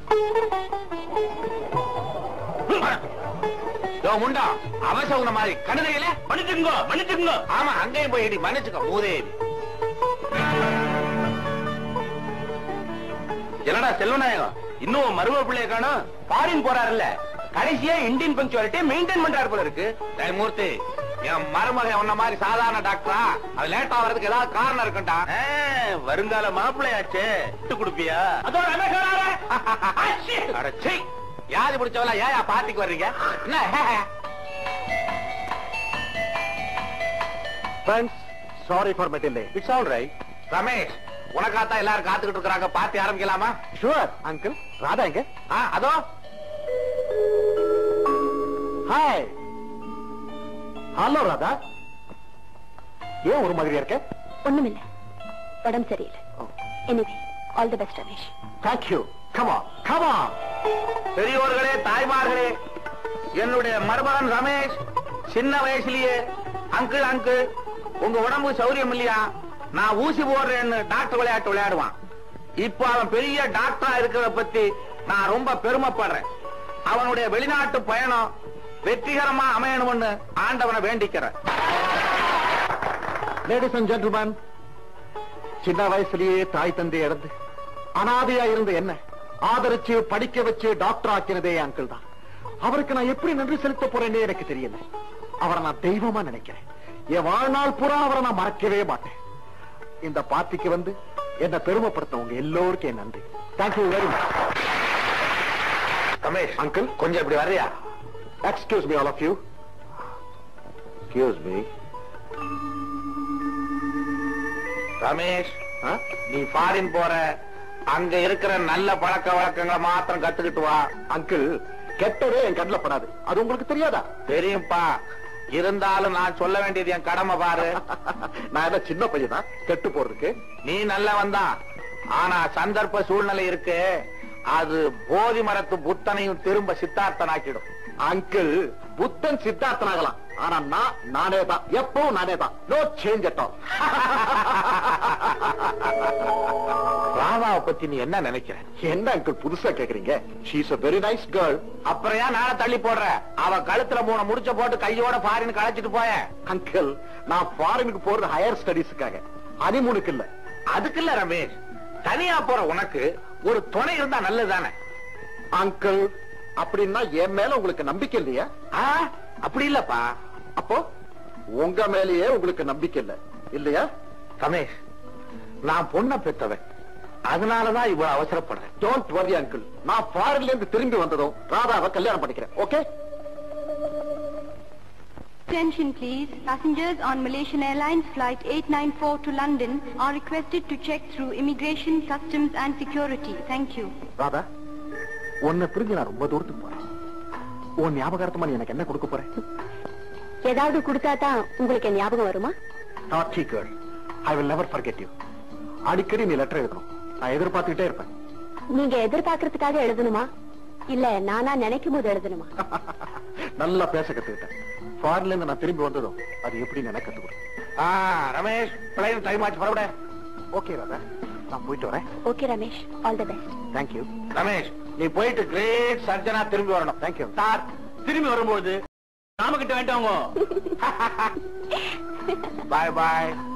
யோ முண்டா அவசகுன மாதிரி கண்ணதையில மன்னிச்சுங்க மன்னிச்சுங்க ஆமா அங்கேயும் போய் இடி மன்னிச்சுக்க மூதேவி என்னடா செல்வநாயகம் இன்னும் மரும பிள்ளைய காணும் ஃபாரின் போறாருல்ல கடைசியா இந்தியன் பங்க்சுவாலிட்டி மெயின்டைன் பண்றாரு போல இருக்கு டேய் மூர்த்தி என் மருமகன் உன்ன மாதிரி சாதாரண டாக்டரா அது லேட் ஆவறதுக்கு ஏதாவது காரணம் இருக்குண்டா ஆ, வருங்கால மாப்பிள்ளையாச்சே விட்டு கொடுப்பியா அதோ அடச்சீ யாரு பிடிச்சவளா ஏன் பார்ட்டிக்கு வர்றீங்க என்ன friends sorry for my delay it's all right Ramesh உனக்காத்தான் எல்லாரும் காத்துக்கிட்டு இருக்காங்க பார்ட்டி ஆரம்பிக்கலாமா ஷுவர் அங்கிள் ராதா எங்க ஆ அதோ ஹாய் ஹலோ ராதா ஏன் ஒரு மாதிரியா இருக்க ஒண்ணுமில்ல உடம்பு சரியில்லை anyway all the best Ramesh thank you comma comma பெரியோர்களே தாய்மார்களே என்னுடைய மருமகன் ரமேஷ் சின்ன வயசுலயே அங்கிள் அங்கிள் உங்க உடம்பு சௌரியம் இல்லையா நான் ஊசி போடுறேன்னு டாக்டர் விளையாட்டு விளையாடுவான் இப்போ அவன் பெரிய டாக்டரா இருக்கிறத பத்தி நான் ரொம்ப பெருமைப்படுறேன் அவனுடைய வெளிநாட்டு பயணம் வெற்றிகரமா அமையணும்னு ஆண்டவனை வேண்டிக்கிறேன் லேடிஸ் அண்ட் ஜென்டில்மேன் சின்ன வயசுலயே தாய் தந்தை இறந்து அனாதையா இருந்த என்ன ஆதரிச்சு படிக்க வச்சு டாக்டர் ஆக்கினதே அங்கிள் தான் அவருக்கு நான் எப்படி நன்றி செலுத்த போறேன்னே எனக்கு தெரியல அவரை நான் தெய்வமா நினைக்கிறேன் என் வாழ்நாள் பூரா அவரை நான் மறக்கவே மாட்டேன் இந்த பார்ட்டிக்கு வந்து என்ன பெருமைப்படுத்த உங்க எல்லோருக்கும் என் நன்றி thank you very much Ramesh uncle கொஞ்சம் இப்படி வர்றியா excuse me all of you excuse me Ramesh நீ ஃபாரின் போற அங்க இருக்கிற நல்ல பழக்க வழக்கங்களை மாத்திரம் கத்துக்கிட்டு வா அங்கிள் கெட்டதே என் கண்ணில் படாது அது உங்களுக்கு தெரியாதா தெரியும்பா இருந்தாலும் நான் சொல்ல வேண்டியது என் கடமை பாரு நான் என்ன சின்ன பையனா கெட்டு போறதுக்கு நீ நல்லவன் தான் ஆனா சந்தர்ப்ப சூழ்நிலை இருக்கு அது போதி மரத்து புத்தனையும் திரும்ப சித்தார்த்தனாக்கிடும் அங்கிள் புத்தன் சித்தார்த்தனாகலாம் ஆனா நான் நானே தான் எப்பவும் நானே தான் நோ சேஞ்ச் அட் ஆல் ராதாவை பத்தி நீ என்ன நினைக்கிற என்ன அங்கிள் புதுசா கேக்குறீங்க she's a very nice girl அப்புறம் ஏன் நாளை தள்ளி போடுற அவ கழுத்துல மூணு முடிச்ச போட்டு கையோட ஃபாரின் களைச்சிட்டு போய அங்கிள் நான் ஃபாரினுக்கு போறது ஹையர் ஸ்டடீஸ்க்காக ஹனிமூனுக்கு இல்ல அதுக்கு இல்ல ரமேஷ் தனியா போற உனக்கு ஒரு துணை இருந்தா நல்லதுதானே அங்கிள் அப்படின்னா என் மேல உங்களுக்கு நம்பிக்கை இல்லையா ஆ, அப்படி இல்லப்பா அப்போ உங்க மேலேயே உங்களுக்கு நம்பிக்கை இல்ல இல்லையா ரமேஷ் நான் பொண்ணை பெற்றவன் அதனாலதான் இவ்வளவு அவசரப்படுறேன் டோன்ட் வரி அங்கிள் நான் ஃபாரின்ல இருந்து திரும்பி வந்ததும் ராதாவை கல்யாணம் பண்ணிக்கிறேன் okay Attention please. Passengers on Malaysian Airlines flight 894 to London are requested to check through immigration, customs and security. Thank you. Radha உன்னை பிரிஞ்சு நான் ரொம்ப தூரத்துக்கு போறேன் உன் ஞாபகார்த்தமா நீ எனக்கு என்ன கொடுக்க போற ஏதாவது கொடுத்தா தான் உங்களுக்கு ஞாபகம் வருமா naughty girl I will never forget you அடிக்கடி நீ லெட்டர் எழுதணும் நான் எதிர்பார்த்துக்கிட்டே இருப்பேன் நீங்க எதிர்பார்க்கறதுக்காக எழுதணுமா இல்ல நானா நினைக்கும் போது எழுதணுமா நல்லா பேச கத்துக்கிட்டேன் ஃபாரின்ல இருந்து நான் திரும்பி வந்ததும் அது எப்படி எனக்கு கத்து கொடு ஆ, ரமேஷ் பிள்ளைங்க டைம் ஆச்சு பரவிட ஓகே ராதா நான் போயிட்டு வரேன் okay Ramesh all the best thank you Ramesh நீ போயிட்டு கிரேட் சர்ஜனா திரும்பி வரணும் தேங்க்யூ சார் திரும்பி வரும்போது நாம கிட்ட வேண்டாங்க பாய் பாய்